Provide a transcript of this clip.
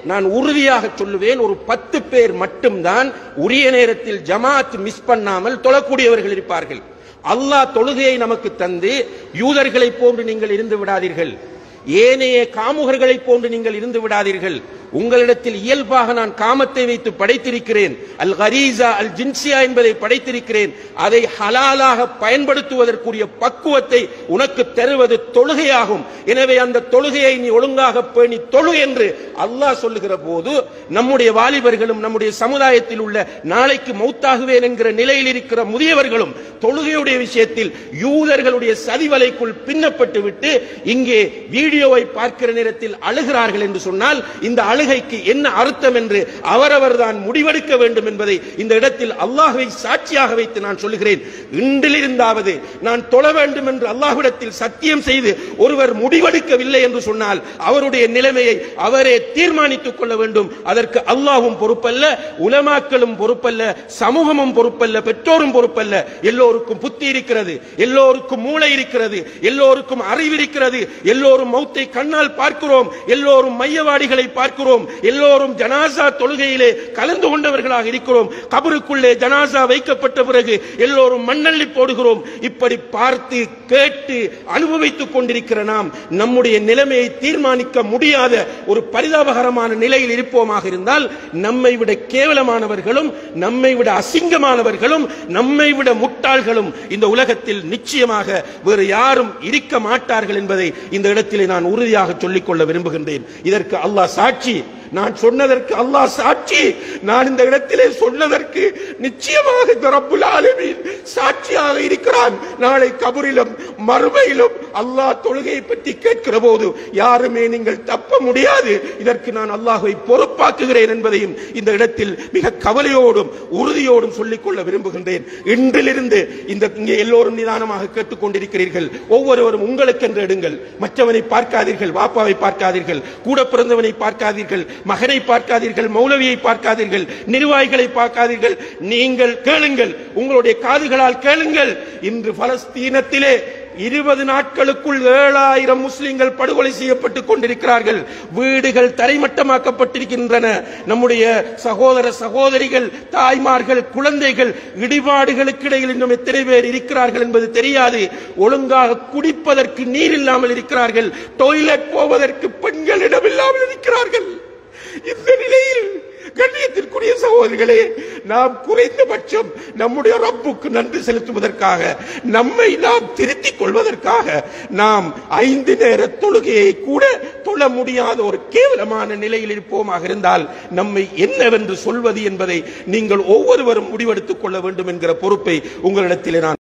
நான் உறுதியாக சொல்லுவேன் ஒரு பத்து பேர் மட்டும்தான் உரிய நேரத்தில் ஜமாத் மிஸ் பண்ணாமல் தொழக்கூடியவர்கள் இருப்பார்கள் அல்லாஹ் தொழுகையை நமக்கு தந்து யூதர்களை போன்று நீங்கள் இருந்து விடாதீர்கள் ஏனைய காமுகர்களை போன்று நீங்கள் இருந்து விடாதீர்கள் உங்களிடத்தில் இயல்பாக நான் காமத்தை வைத்து படைத்திருக்கிறேன் அல் கரீசா அல் ஜின்சியா என்பதை படைத்திருக்கிறேன் அதை ஹலாலாக பயன்படுத்துவதற்குரிய பக்குவத்தை உனக்கு தருவது தொழுகையாகும் எனவே அந்த தொழுகையை நீ ஒழுங்காக பேணி தொழு என்று அல்லாஹ் சொல்லுகிற போது நம்முடைய வாலிபர்களும் நம்முடைய சமுதாயத்தில் உள்ள நாளைக்கு மௌத்தாகுவேன் என்கிற நிலையில் இருக்கிற முதியவர்களும் தொழுகையுடைய விஷயத்தில் யூதர்களுடைய சதிவலைக்குள் பின்னப்பட்டு விட்டு இங்கே வீடியோவை பார்க்கிற நேரத்தில் அழுகிறார்கள் என்று சொன்னால் இந்த அழுகைக்கு என்ன அர்த்தம் என்று அவரவர் தான் முடிவெடுக்க வேண்டும் என்பதை இந்த இடத்தில் அல்லாஹ்வை சாட்சியாக வைத்து நான் சொல்லுகிறேன் இன்றிலிருந்தாவது நான் தொழ வேண்டும் என்று அல்லாஹ்விடத்தில் சத்தியம் செய்து ஒருவர் முடிவெடுக்கவில்லை என்று சொன்னால் அவருடைய நிலைமையை அவரே தீர்மானித்துக் கொள்ள வேண்டும் அதற்கு அல்லாஹ்வும் பொறுப்பல்ல உலமாக்களும் பொறுப்பல்ல சமூகமும் பொறுப்பல்ல பெற்றோரும் பொறுப்பல்ல எல்லோருக்கும் புத்தி இருக்கிறது எல்லோருக்கும் மூளை இருக்கிறது எல்லோருக்கும் அறிவு இருக்கிறது எல்லோரும் மௌத்தை கண்ணால் பார்க்கிறோம் எல்லோரும் மையவாடிகளை பார்க்கிறோம் எல்லோரும் ஜனாசா தொழுகையிலே கலந்து கொண்டவர்களாக இருக்கிறோம் கபருக்குள்ளே ஜனாசா வைக்கப்பட்ட பிறகு எல்லோரும் மண்ணள்ளி போடுகிறோம் இப்படி பார்த்து கேட்டு அனுபவித்துக் கொண்டிருக்கிற நாம் நம்முடைய நிலைமையை தீர்மானிக்க முடியாத ஒரு பரிதாபகரமான நிலையில் இருப்போமாக இருந்தால் நம்மை விட கேவலமானவர்களும் நம்மை விட அசிங்கமானவர்களும் நம்மை விட முட்டாள்களும் இந்த உலகத்தில் நிச்சயமாக வேறு யாரும் இருக்க மாட்டார்கள் என்பதை இந்த இடத்திலே நான் உறுதியாக சொல்லிக்கொள்ள விரும்புகின்றேன் இதற்கு அல்லாஹ் சாட்சி நான் சொன்னதற்கு அல்லாஹ் சாட்சி நான் இந்த இடத்திலே சொன்னதற்கு நிச்சயமாக இந்த ரப்புல் ஆலமீன் சாட்சியாக இருக்கிறான் நாளை கபரிலும் மறுமையிலும் அல்லாஹ் தொழுகையை பற்றி கேட்கிற போது யாருமே நீங்கள் தப்ப முடியாது இதற்கு நான் அல்லாஹ்வை பொறுப்பாக்குகிறேன் என்பதையும் இந்த இடத்தில் மிக கவலையோடும் உறுதியோடும் சொல்லிக்கொள்ள விரும்புகின்றேன் இன்றிலிருந்து இந்த இங்கே எல்லோரும் நிதானமாக கேட்டுக்கொண்டிருக்கிறீர்கள் ஒவ்வொருவரும் உங்களுக்கென்று எடுங்கள் மற்றவனை பார்க்காதீர்கள் வாப்பாவை பார்க்காதீர்கள் கூட பிறந்தவனை பார்க்காதீர்கள் மகனை பார்க்காதீர்கள் மௌலவியை பார்க்காதீர்கள் நிர்வாகிகளை பார்க்காதீர்கள் நீங்கள் கேளுங்கள் உங்களுடைய காதுகளால் கேளுங்கள் இன்று பலஸ்தீனத்திலே இருபது நாட்களுக்குள் ஏழாயிரம் முஸ்லிம்கள் படுகொலை செய்யப்பட்டுக் கொண்டிருக்கிறார்கள் வீடுகள் தரைமட்டமாக்கப்பட்டிருக்கின்றன நம்முடைய சகோதர சகோதரிகள் தாய்மார்கள் குழந்தைகள் இடிபாடுகளுக்கு இடையில் இன்னும் எத்தனை பேர் இருக்கிறார்கள் என்பது தெரியாது ஒழுங்காக குடிப்பதற்கு நீர் இல்லாமல் இருக்கிறார்கள் டொய்லெட் போவதற்கு பெண்கள் இடமில்லாமல் இருக்கிறார்கள் இந்த நிலையில் கண்ணியத்திற்குரிய சகோதரிகளே நாம் குறைந்தபட்சம் நம்முடைய ரப்புக்கு நன்றி செலுத்துவதற்காக நம்மை நாம் திருத்திக் கொள்வதற்காக நாம் ஐந்து நேர தொழுகையை கூட தொழ முடியாத ஒரு கேவலமான நிலையில் இருப்போமாக இருந்தால் நம்மை என்னவென்று சொல்வது என்பதை நீங்கள் ஒவ்வொருவரும் முடிவெடுத்துக் கொள்ள வேண்டும் என்கிற பொறுப்பை உங்களிடத்திலே நான்